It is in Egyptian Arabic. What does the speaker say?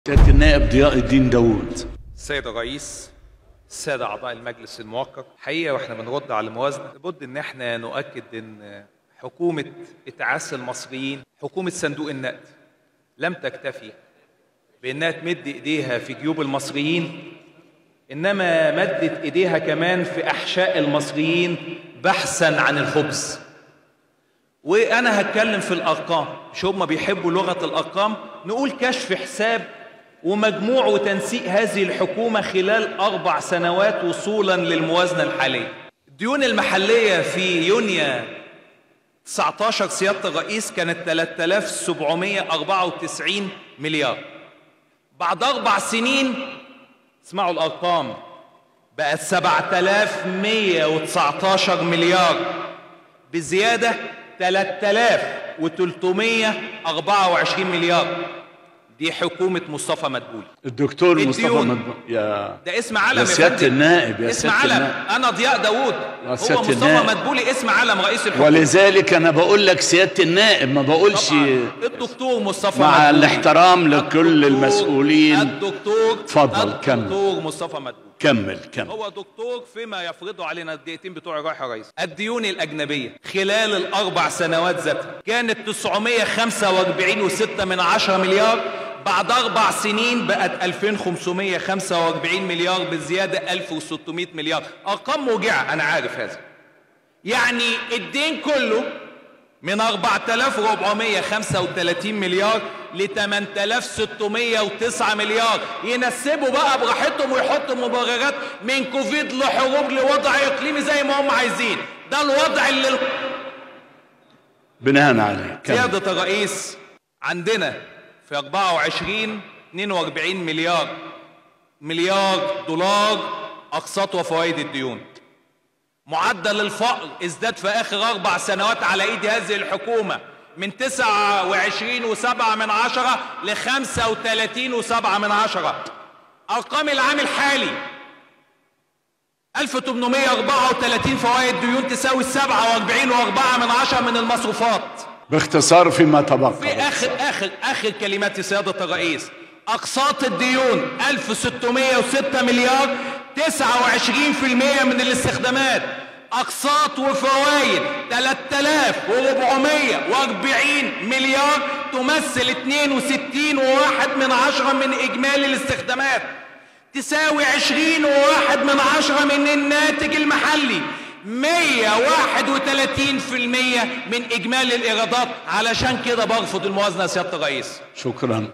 سيادة النائب ضياء الدين داوود السيد الرئيس السادة أعضاء المجلس الموقر حقيقة وإحنا بنرد على الموازنة لابد إن إحنا نؤكد إن حكومة إتعاس المصريين حكومة صندوق النقد لم تكتفي بإنها تمد إيديها في جيوب المصريين إنما مدت إيديها كمان في أحشاء المصريين بحثا عن الخبز وأنا هتكلم في الأرقام مش هم بيحبوا لغة الأرقام نقول كشف حساب ومجموع وتنسيق هذه الحكومة خلال أربع سنوات وصولا للموازنة الحالية الديون المحلية في يونيو 19 سيادة الرئيس كانت 3794 مليار بعد أربع سنين اسمعوا الأرقام بقت 7119 مليار بزيادة 3324 مليار دي حكومة مصطفى مدبولي الدكتور مصطفى الديون. مدبولي يا ده اسم علم يا يا سيادة فندم. النائب، يا اسم سيادة علم النائب. انا ضياء داوود يا هو سيادة مصطفى النائب. مدبولي اسم علم رئيس الحكومة ولذلك انا بقول لك سيادة النائب ما بقولش طبعاً. الدكتور مصطفى مع مدبولي. الاحترام لكل الدكتور- المسؤولين. الدكتور اتفضل، كمل. الدكتور مصطفى مدبولي كمل كمل هو دكتور فيما يفرضه علينا الدقيقتين بتوع رايح يا ريس الديون الأجنبية خلال الأربع سنوات ذاتها كانت 945.6 من عشرة مليار بعد أربع سنين بقت 2545 مليار بزيادة 1600 مليار أرقام موجعة أنا عارف هذا يعني الدين كله من 4435 مليار ل 8609 مليار ينسبوا بقى براحتهم ويحطوا مبررات من كوفيد لحروب لوضع اقليمي زي ما هم عايزين ده الوضع اللي بناء عليه كمل سيادة الرئيس عندنا في 24 42 مليار مليار دولار أقساط وفوائد الديون معدل الفقر ازداد في آخر أربع سنوات على إيد هذه الحكومة من 29 وسبعة من عشرة ل 35 وسبعة من عشرة أرقام العام الحالي 1834 فوائد ديون تساوي 47 و4 من عشرة من المصروفات باختصار فيما تبقى في اخر اخر اخر كلمات سياده الرئيس اقساط الديون 1606 مليار 29% من الاستخدامات اقساط وفوائد 3440 مليار تمثل 62 وواحد من عشرة من اجمالي الاستخدامات تساوي 20 وواحد من عشرة من الناتج المحلي 131% من اجمالي الايرادات علشان كده برفض الموازنه يا سياده الرئيس شكرا